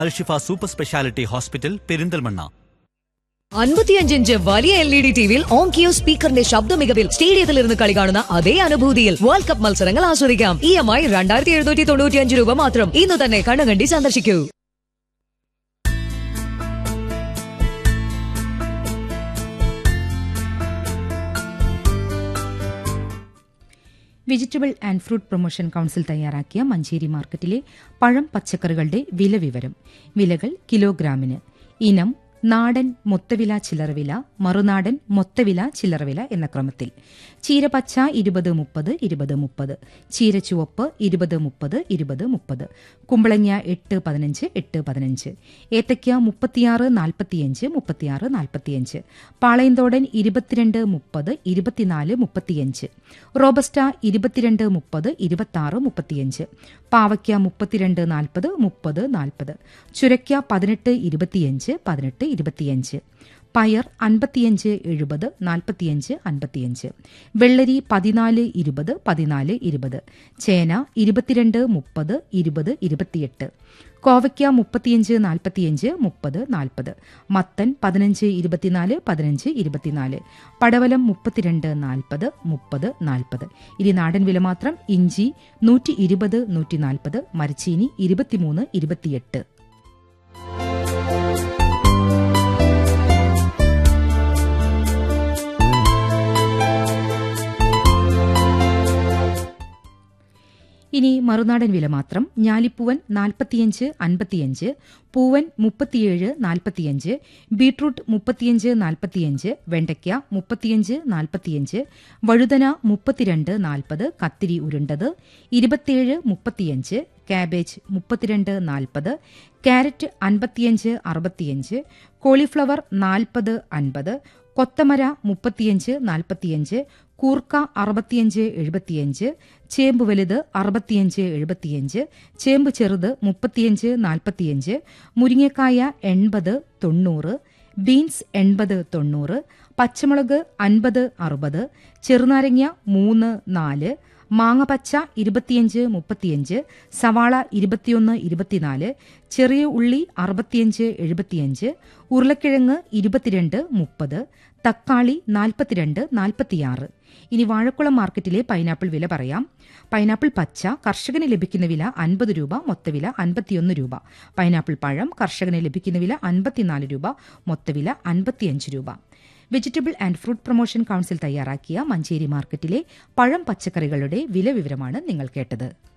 Alshifa super speciality hospital Perinthalmanna അൻപത്തിയഞ്ച് inch വലിയ L E D ടിവിയിൽ ഓൺ കിയോ സ്പീക്കറിന്റെ ശബ്ദ മികവിൽ സ്റ്റേഡിയത്തിൽ ഇരുന്ന് കളി കാണുന്ന അതേ അനുഭൂതിയിൽ വേൾഡ് കപ്പ് മത്സരങ്ങൾ ആസ്വദിക്കാം ഇ എം ഐ രണ്ടായിരത്തി എഴുന്നൂറ്റി തൊണ്ണൂറ്റിയഞ്ച് രൂപ മാത്രം ഇന്ന് തന്നെ കണ്ണുകണ്ടി സന്ദർശിക്കൂ vegetable and fruit promotion council തയ്യാറാക്കിയ മഞ്ചേരി മാർക്കറ്റിലെ പഴം പച്ചക്കറികളുടെ വില വിവരം വിലകൾ കിലോഗ്രാമിന് ഇനം നാടൻ മൊത്തവില ചില്ലറവില മറുനാടൻ മൊത്തവില ചില്ലറവില എന്ന ക്രമത്തിൽ ചീരപച്ച ഇരുപത് മുപ്പത് ഇരുപത് മുപ്പത് ചീരച്ചുവപ്പ് ഇരുപത് മുപ്പത് ഇരുപത് മുപ്പത് കുമ്പളങ്ങ എട്ട് പതിനഞ്ച് എട്ട് പതിനഞ്ച് ഏത്തയ്ക്ക മുപ്പത്തിയാറ് നാൽപ്പത്തിയഞ്ച് മുപ്പത്തിയാറ് നാൽപ്പത്തിയഞ്ച് പാളയന്തോടൻ ഇരുപത്തിരണ്ട് മുപ്പത് ഇരുപത്തിനാല് മുപ്പത്തിയഞ്ച് റോബസ്റ്റ ഇരുപത്തിരണ്ട് മുപ്പത് ഇരുപത്തിയാറ് മുപ്പത്തിയഞ്ച് പാവയ്ക്ക മുപ്പത്തിരണ്ട് നാൽപ്പത് മുപ്പത് നാൽപ്പത് ചുരയ്ക്ക പതിനെട്ട് ഇരുപത്തിയഞ്ച് പതിനെട്ട് ഇരുപത്തിയഞ്ച് പയർ അൻപത്തിയഞ്ച് എഴുപത് നാൽപ്പത്തിയഞ്ച് അൻപത്തിയഞ്ച് വെള്ളരി പതിനാല് ഇരുപത് പതിനാല് ഇരുപത് ചേന ഇരുപത്തിരണ്ട് മുപ്പത് ഇരുപത് ഇരുപത്തിയെട്ട് കോവയ്ക്ക മുപ്പത്തിയഞ്ച് നാൽപ്പത്തിയഞ്ച് മുപ്പത് നാൽപ്പത് മത്തൻ പതിനഞ്ച് ഇരുപത്തിനാല് പതിനഞ്ച് ഇരുപത്തിനാല് പടവലം മുപ്പത്തിരണ്ട് നാൽപ്പത് മുപ്പത് നാൽപ്പത് ഇനി നാടൻ വില മാത്രം ഇഞ്ചി നൂറ്റി ഇരുപത് നൂറ്റി നാൽപ്പത് മരച്ചീനി ഇരുപത്തിമൂന്ന് ഇരുപത്തിയെട്ട് ഇനി മറുനാടൻ വില മാത്രം ഞാലിപ്പൂവൻ നാൽപ്പത്തിയഞ്ച് അൻപത്തിയഞ്ച് പൂവൻ മുപ്പത്തിയേഴ് നാൽപ്പത്തിയഞ്ച് ബീട്രൂട്ട് മുപ്പത്തിയഞ്ച് നാൽപ്പത്തിയഞ്ച് വെണ്ടയ്ക്ക മുപ്പത്തിയഞ്ച് നാൽപ്പത്തിയഞ്ച് വഴുതന മുപ്പത്തിരണ്ട് നാൽപ്പത് കത്തിരി ഉരുണ്ടത് ഇരുപത്തിയേഴ് മുപ്പത്തിയഞ്ച് കാബേജ് മുപ്പത്തിരണ്ട് നാൽപ്പത് ക്യാരറ്റ് അൻപത്തിയഞ്ച് അറുപത്തിയഞ്ച് കോളിഫ്ലവർ നാൽപ്പത് അൻപത് കൊത്തമര മുപ്പത്തിയഞ്ച് നാൽപ്പത്തിയഞ്ച് കൂർക്ക അറുപത്തിയഞ്ച് എഴുപത്തിയഞ്ച് ചേമ്പ് വലുത് അറുപത്തിയഞ്ച് എഴുപത്തിയഞ്ച് ചേമ്പ് ചെറുത് മുപ്പത്തിയഞ്ച് നാൽപ്പത്തിയഞ്ച് മുരിങ്ങക്കായ എൺപത് തൊണ്ണൂറ് ബീൻസ് എൺപത് തൊണ്ണൂറ് പച്ചമുളക് അൻപത് അറുപത് ചെറുനാരങ്ങ മൂന്ന് നാല് മാങ്ങപച്ച ഇരുപത്തിയഞ്ച് മുപ്പത്തിയഞ്ച് സവാള ഇരുപത്തിയൊന്ന് ഇരുപത്തിനാല് ചെറിയ ഉള്ളി അറുപത്തിയഞ്ച് എഴുപത്തിയഞ്ച് ഉരുളക്കിഴങ്ങ് ഇരുപത്തിരണ്ട് മുപ്പത് തക്കാളി നാൽപ്പത്തിരണ്ട് നാൽപ്പത്തിയാറ് ഇനി വാഴക്കുളം മാർക്കറ്റിലെ പൈനാപ്പിൾ വില പറയാം പൈനാപ്പിൾ പച്ച കർഷകന് ലഭിക്കുന്ന വില അൻപത് രൂപ മൊത്തവില അൻപത്തിയൊന്ന് രൂപ പൈനാപ്പിൾ പഴം കർഷകന് ലഭിക്കുന്ന വില അൻപത്തിനാല് രൂപ മൊത്തവില അൻപത്തിയഞ്ച് രൂപ vegetable and fruit promotion council തയ്യാറാക്കിയ മഞ്ചേരി മാർക്കറ്റിലെ പഴം പച്ചക്കറികളുടെ വില വിവരമാണ് നിങ്ങൾ കേട്ടത്